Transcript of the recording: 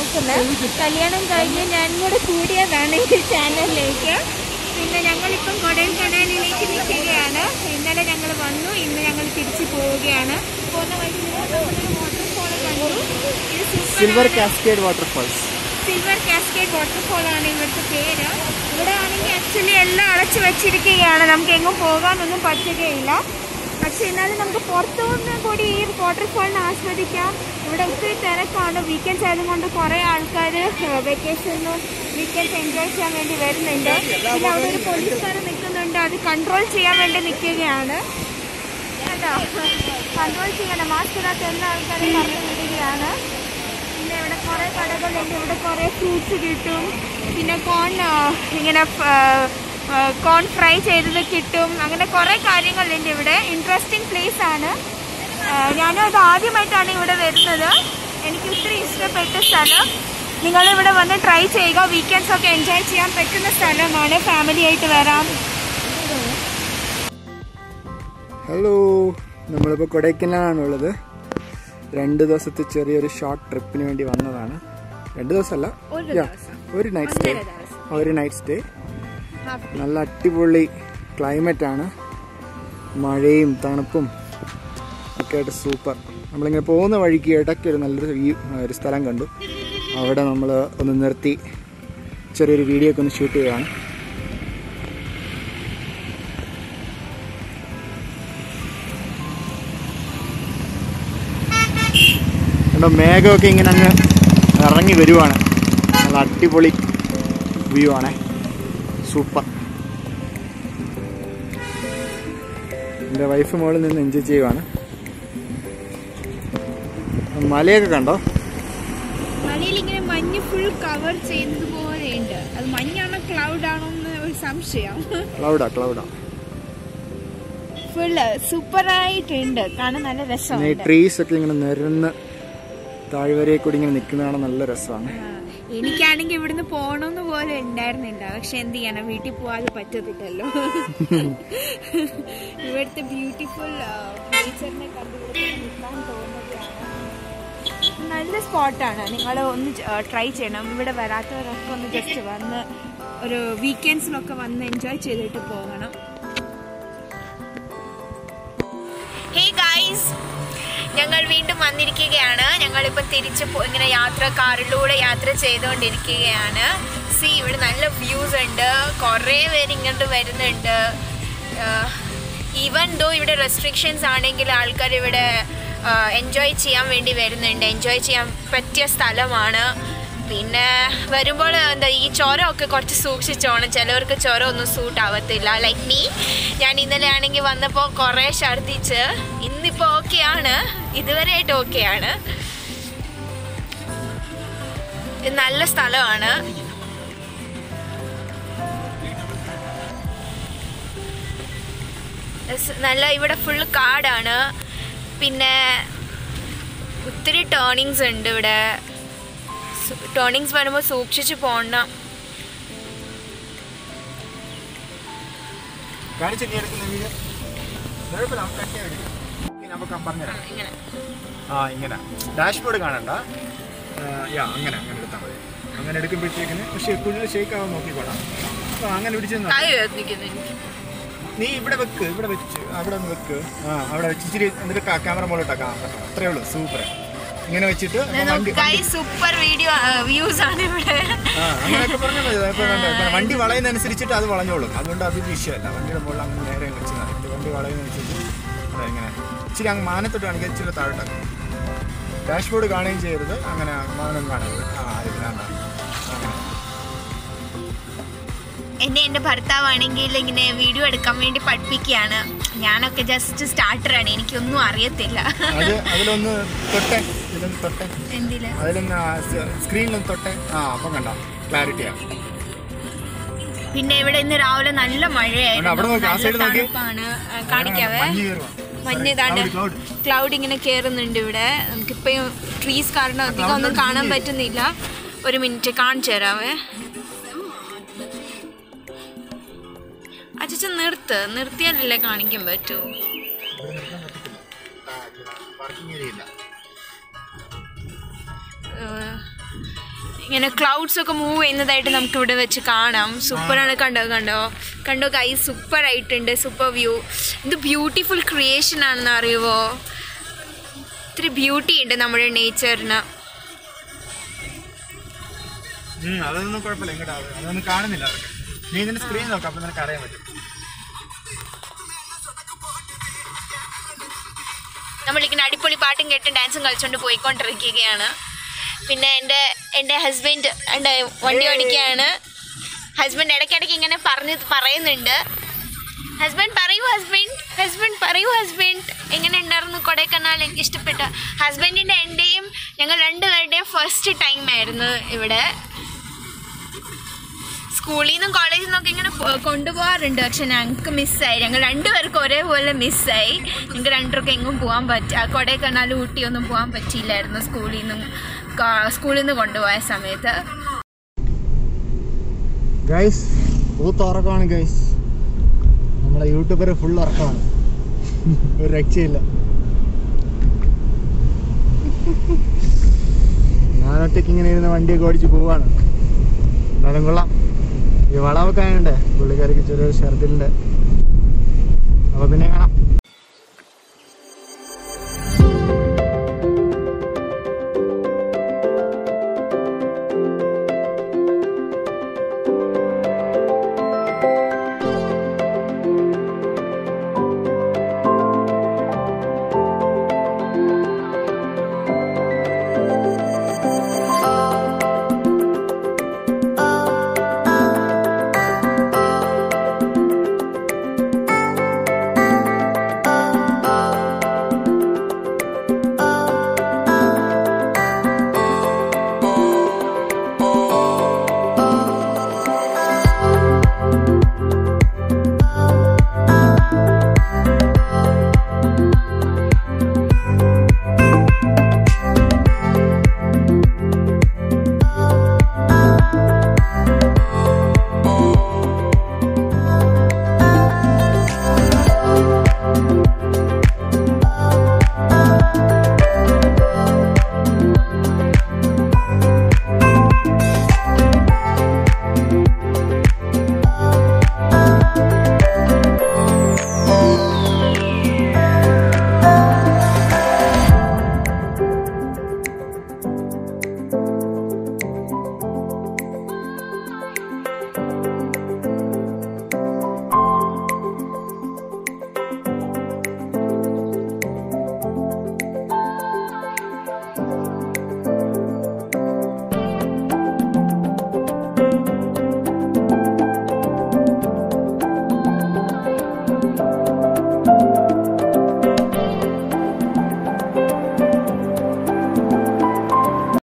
നടക്കുന്നത് കല്യാണം കഴിഞ്ഞ് ഞാൻ കൂടെ കൂടിയതാണ് ഈ ചാനലിലേക്ക് പിന്നെ ഞങ്ങളിപ്പം കൊടൽ കനാലിലേക്ക് നിൽക്കുകയാണ് ഇന്നലെ ഞങ്ങൾ വന്നു ഇന്ന് ഞങ്ങൾ തിരിച്ചു പോവുകയാണ് പോകുന്ന വഴി വാട്ടർഫോൾ കണ്ടു ഇത് super Silver Cascade waterfalls Silver Cascade waterfall ആണ് ഇവിടുത്തെ പേര് ഇവിടെ ആണെങ്കിൽ ആക്ച്വലി എല്ലാം അടച്ചു വെച്ചിരിക്കുകയാണ് നമുക്ക് എങ്ങും പോകാനൊന്നും പറ്റുകയില്ല പക്ഷെ എന്നാലും നമുക്ക് പുറത്തുനിന്ന് കൂടി ഈ വാട്ടർഫോളിനെ ആസ്വദിക്കാം ഇവിടെ ഒത്തിരി തിരക്കാണ് വീക്കെൻഡ്സ് ആയതുകൊണ്ട് കുറേ ആൾക്കാർ വെക്കേഷനും വീക്കെൻഡ്സ് എൻജോയ് ചെയ്യാൻ വേണ്ടി വരുന്നുണ്ട് പിന്നെ അവിടെ ഒരു പോലീസുകാരൻ നിൽക്കുന്നുണ്ട് അത് കൺട്രോൾ ചെയ്യാൻ വേണ്ടി നിൽക്കുകയാണ് കേട്ടോ കൺട്രോൾ ചെയ്യണം മാസ്ക് ഇടാത്ത എല്ലാ ആൾക്കാരും പറഞ്ഞു വിടുകയാണ് പിന്നെ ഇവിടെ കുറേ കടകളുണ്ട് ഇവിടെ കുറേ ഫ്രൂട്ട്സ് കിട്ടും പിന്നെ കോൺ ആ, ഇങ്ങനെ കോൺ ഫ്രൈ ചെയ്തത് കിട്ടും അങ്ങനെ കുറേ കാര്യങ്ങളുണ്ട് ഇവിടെ ഇൻട്രസ്റ്റിംഗ് പ്ലേസ് ആണ് ആ, ഞാനും അത് ആദ്യമായിട്ടാണ് ഇവിടെ വരുന്നത് എനിക്ക് ഒത്തിരി ഇഷ്ടപ്പെട്ട സ്ഥലം നിങ്ങളിവിടെ വന്ന് ട്രൈ ചെയ്യുക വീക്കെൻഡ്സ് ഒക്കെ എൻജോയ് ചെയ്യാൻ പറ്റുന്ന സ്ഥലമാണ് ഫാമിലി ആയിട്ട് വരാം ഹലോ നമ്മളിപ്പോൾ കൊടൈക്കനാലാണുള്ളത് രണ്ട് ദിവസത്തെ ചെറിയൊരു ഷോർട്ട് ട്രിപ്പിന് വേണ്ടി വന്നതാണ് രണ്ട് ദിവസമല്ല ഒരു Yeah, ദിവസം. ഒരു നൈറ്റ് സ്റ്റേ ഒന്നര ദിവസം. ഒരു നൈറ്റ് സ്റ്റേ നല്ല അടിപൊളി ക്ലൈമറ്റ് ആണ് മഴയും തണുപ്പും ഒക്കെ ആയിട്ട് സൂപ്പർ നമ്മളിങ്ങനെ പോകുന്ന വഴിക്ക് ഇടയ്ക്ക് ഒരു നല്ലൊരു വ്യൂ ഒരു സ്ഥലം കണ്ടു അവിടെ നമ്മൾ ഒന്ന് നിർത്തി ചെറിയൊരു വീഡിയോ ഒക്കെ ഒന്ന് ഷൂട്ട് ചെയ്യുകയാണ് കണ്ടോ മേഘമൊക്കെ ഇങ്ങനെ അങ്ങ് ഇറങ്ങി വരുവാണ് നല്ല അടിപൊളി വ്യൂ ആണേ സൂപ്പർ എൻ്റെ വൈഫ് മുകളിൽ നിന്ന് എൻജോയ് ചെയ്യുവാണ് മലയൊക്കെ കണ്ടോ മലയിൽ ഇങ്ങനെ മഞ്ഞ് ഫുൾ കവർ ചെയ്യുന്നത് പോലെയുണ്ട് അത് മഞ്ഞാണോ ക്ലൗഡ് ആണോ എന്ന് ഒരു സംശയം ക്ലൗഡാ ക്ലൗഡാ ഫുൾ സൂപ്പറായിട്ടുണ്ട് കാണാൻ നല്ല പിന്നെ ഈ രസമുണ്ട് ട്രീസ് ഒക്കെ ഇങ്ങനെ നിരന്ന് താഴ്വരയിൽ കൂടി ഇങ്ങനെ നിൽക്കുന്ന കാണാൻ നല്ല രസമാണ് ആ, എനിക്കാണെങ്കിൽ ഇവിടുന്ന് പോകണമെന്ന് പോലെ ഉണ്ടായിരുന്നില്ല പക്ഷെ എന്ത് ചെയ്യണം വീട്ടിൽ പോവാതെ പറ്റത്തില്ലല്ലോ ഇവിടുത്തെ ബ്യൂട്ടിഫുൾ നേച്ചറിനെ കണ്ട് ഇവിടെ നിൽക്കാൻ തോന്നുകയാണ് നല്ല സ്പോട്ടാണ് നിങ്ങൾ ഒന്ന് ട്രൈ ചെയ്യണം ഇവിടെ വരാത്തവരൊക്കെ ഒന്ന് ജസ്റ്റ് വന്ന് ഒരു വീക്കെൻഡ്സിലൊക്കെ വന്ന് എൻജോയ് ചെയ്തിട്ട് പോകണം ഹേ ഗൈസ് ഞങ്ങൾ വീണ്ടും വന്നിരിക്കുകയാണ് ഞങ്ങളിപ്പോൾ തിരിച്ച് പോ- ഇങ്ങനെ യാത്ര കാറിലൂടെ യാത്ര ചെയ്തുകൊണ്ടിരിക്കുകയാണ് സി ഇവിടെ നല്ല വ്യൂസ് ഉണ്ട് കുറേ പേര് ഇങ്ങോട്ട് വരുന്നുണ്ട് ഈവൻ ദോ ഇവിടെ റെസ്ട്രിക്ഷൻസ് ആണെങ്കിൽ ആൾക്കാർ ഇവിടെ എൻജോയ് ചെയ്യാൻ വേണ്ടി വരുന്നുണ്ട് എൻജോയ് ചെയ്യാൻ പറ്റിയ സ്ഥലമാണ് പിന്നെ വരുമ്പോൾ എന്താ ഈ ചുരമൊക്കെ കുറച്ച് സൂക്ഷിച്ചോണം ചിലവർക്ക് ചുരം ഒന്നും സൂട്ട് ആവത്തില്ല ലൈക്ക് മീ ഞാൻ ഇന്നലെ ആണെങ്കിൽ വന്നപ്പോൾ കുറേ ഛർദ്ദിച്ച് ഇന്നിപ്പോൾ ഓക്കെയാണ് ഇതുവരെയായിട്ട് ഓക്കെയാണ് ഇത് നല്ല സ്ഥലമാണ് സ് നല്ല ഇവിടെ ഫുള്ള് കാടാണ് പിന്നെ ഒത്തിരി ടേണിങ്സ് ഉണ്ട് ഇവിടെ ടേണിങ്സ് വരുമ്പോൾ സൂക്ഷിച്ച് പോകണം കാണിച്ചു നീ എടുക്കുന്ന വീഡിയോ കുഴപ്പമില്ല നമുക്ക് കട്ടിയാ എടുക്കാം. ഇനി നമുക്ക് പറഞ്ഞുതരാം ഇങ്ങനെ ആ ഇങ്ങനെ ഡാഷ്ബോർഡ് കാണണ്ട ആ, യാ അങ്ങനെ അങ്ങനെ എടുത്താൽ മതി അങ്ങനെ എടുക്കുമ്പോഴത്തേക്കിന് പക്ഷേ കുഴിൽ ഷേക്ക് ആവാൻ നോക്കിക്കോളാം ആ അങ്ങനെ പിടിച്ചെന്ന് കൈ വേദനിക്കുന്നു എനിക്ക് നീ ഇവിടെ വെക്ക് ഇവിടെ വെച്ച് അവിടെ ഒന്ന് വെക്ക് ആ അവിടെ വെച്ച് ഇച്ചിരി എന്നിട്ട് ക്യാമറ മുകളിട്ടാക്കാം അത്രേ ഉള്ളൂ സൂപ്പർ ഇങ്ങനെ വെച്ചിട്ട് അപ്പൊ വണ്ടി കൈ സൂപ്പർ വീഡിയോ വ്യൂസ് ആണ് ഇവിടെ ആ അങ്ങനെയൊക്കെ പറഞ്ഞാൽ മതി ഇപ്പൊ വേണ്ട ഇപ്പൊ വണ്ടി വളയുന്നതനുസരിച്ചിട്ട് അത് വളഞ്ഞോളും അതുകൊണ്ട് അത് വിഷയമല്ല വണ്ടിയുടെ മുകളിൽ അങ്ങ് നേരെ വെച്ച് നടത്തി വണ്ടി വളയുന്നതനുസരിച്ച് അതെ ഇങ്ങനെ ഇച്ചിരി അങ്ങ് മാനത്തോട്ട് കാണിക്കുക ഇച്ചിരി താഴോട്ടാക്കും ഡാഷ്ബോർഡ് കാണുകയും ചെയ്യരുത് അങ്ങനെ മാനം കാണരുത് ആ അത് വേണ്ട അങ്ങനെ എന്നെ എൻ്റെ ഭർത്താവാണെങ്കിൽ ഇങ്ങനെ വീഡിയോ എടുക്കാൻ വേണ്ടി പഠിപ്പിക്കുകയാണ് ഞാനൊക്കെ ജസ്റ്റ് സ്റ്റാർട്ടറാണ് എനിക്കൊന്നും അറിയത്തില്ല അത് അതിലൊന്ന് തൊട്ടെ ഇതിലൊന്ന് തൊട്ടെ എന്തില് അതിലൊന്ന് സ്ക്രീനിലൊന്ന് തൊട്ടെ ആ അപ്പം കണ്ട ക്ലാരിറ്റിയാ പിന്നെ ഇവിടെ ഇന്ന് രാവിലെ നല്ല മഴയായിരുന്നു അവിടെ നോക്ക്, ആ നല്ല side നോക്ക്. തണുപ്പാണ് ആ, കാണിക്കാവേ മഞ്ഞ് കയറുവാ. മഞ്ഞ് ഇതാണ്ട് Cloud, cloud. ക്ലൗഡ് ഇങ്ങനെ കയറുന്നുണ്ട് ഇവിടെ നമുക്കിപ്പോ ട്രീസ് കാരണം അധികം ഒന്നും കാണാൻ പറ്റുന്നില്ല ഒരു മിനിറ്റ് കാണിച്ചു തരാവേ അച്ഛൻ നിർത്ത് നിർത്തിയാലല്ലേ കാണിക്കാൻ പറ്റൂ ഇവിടെ നിർത്താൻ പറ്റത്തില്ല. ആ, ഇത് parking area ഇല്ല. ഏഹ് ഇങ്ങനെ ക്ലൗഡ്സ് ഒക്കെ മൂവ് ചെയ്യുന്നതായിട്ട് നമുക്ക് ഇവിടെ വെച്ച് കാണാം സൂപ്പറാണ് കണ്ടോ കണ്ടോ കണ്ടോ കൈ സൂപ്പർ ആയിട്ടുണ്ട് സൂപ്പർ വ്യൂ ഇത് ബ്യൂട്ടിഫുൾ ക്രിയേഷൻ ആണെന്ന് അറിയുമോ ഇത്തിരി ബ്യൂട്ടി ഉണ്ട് നമ്മുടെ നേച്ചറിന് ഉം, അതൊന്നും കുഴപ്പമില്ല ഇങ്ങോട്ട് അത് അതൊന്നും കാണുന്നില്ല അവർക്ക് നീ ഇതിന്റെ സ്ക്രീൻ നോക്കാം അപ്പൊ നിനക്ക് അറിയാൻ പറ്റും നമ്മളിങ്ങനെ അടിപൊളി പാട്ടും കേട്ട് ഡാൻസും കളിച്ചുകൊണ്ട് പോയിക്കൊണ്ടിരിക്കുകയാണ് പിന്നെ എൻ്റെ എൻ്റെ ഹസ്ബൻഡ് എൻ്റെ വണ്ടി ഓടിക്കുകയാണ് ഹസ്ബൻഡ് ഇടയ്ക്കിടയ്ക്ക് ഇങ്ങനെ പറഞ്ഞ് പറയുന്നുണ്ട് ഹസ്ബൻഡ് പറയൂ ഹസ്ബൻഡ് ഹസ്ബൻഡ് പറയൂ ഹസ്ബൻഡ് എങ്ങനെ ഉണ്ടായിരുന്നു കൊടൈക്കനാൽ എനിക്ക് ഇഷ്ടപ്പെട്ട ഹസ്ബൻഡിൻ്റെ എൻ്റെയും ഞങ്ങൾ രണ്ടുപേരുടെയും ഫസ്റ്റ് ടൈം ആയിരുന്നു ഇവിടെ സ്കൂളിൽ നിന്നും കോളേജിൽ നിന്നൊക്കെ ഇങ്ങനെ പോ- കൊണ്ടുപോകാറുണ്ട് പക്ഷെ ഞങ്ങൾക്ക് മിസ്സായി ഞങ്ങൾ രണ്ടുപേർക്കും ഒരേപോലെ മിസ്സായി ഞങ്ങൾക്ക് രണ്ടുപേർക്കും എങ്ങും പോകാൻ പറ്റുക കൊടൈക്കനാൽ ഊട്ടി ഒന്നും പോകാൻ പറ്റിയില്ലായിരുന്നു സ്കൂളിൽ നിന്നും കാ- സ്കൂളിൽ നിന്ന് കൊണ്ടുപോയ സമയത്ത് ഗൈസ് പൂത്ത് ഉറക്കമാണ് ഗൈസ് നമ്മളെ യൂട്യൂബർ ഫുൾ ഉറക്കമാണ് ഒരു രക്ഷയില്ല ഞാനൊറ്റയ്ക്ക് ഇങ്ങനെ ഇരുന്ന് വണ്ടിയൊക്കെ ഓടിച്ച് പോവാണ് എന്നാലും കൊള്ളാം ഈ വളവൊക്കെ ആയതുകൊണ്ട് പുള്ളിക്കാരിക്ക് ചെറിയൊരു ഷർട്ടിലുണ്ട് അപ്പോൾ പിന്നെ കാണാം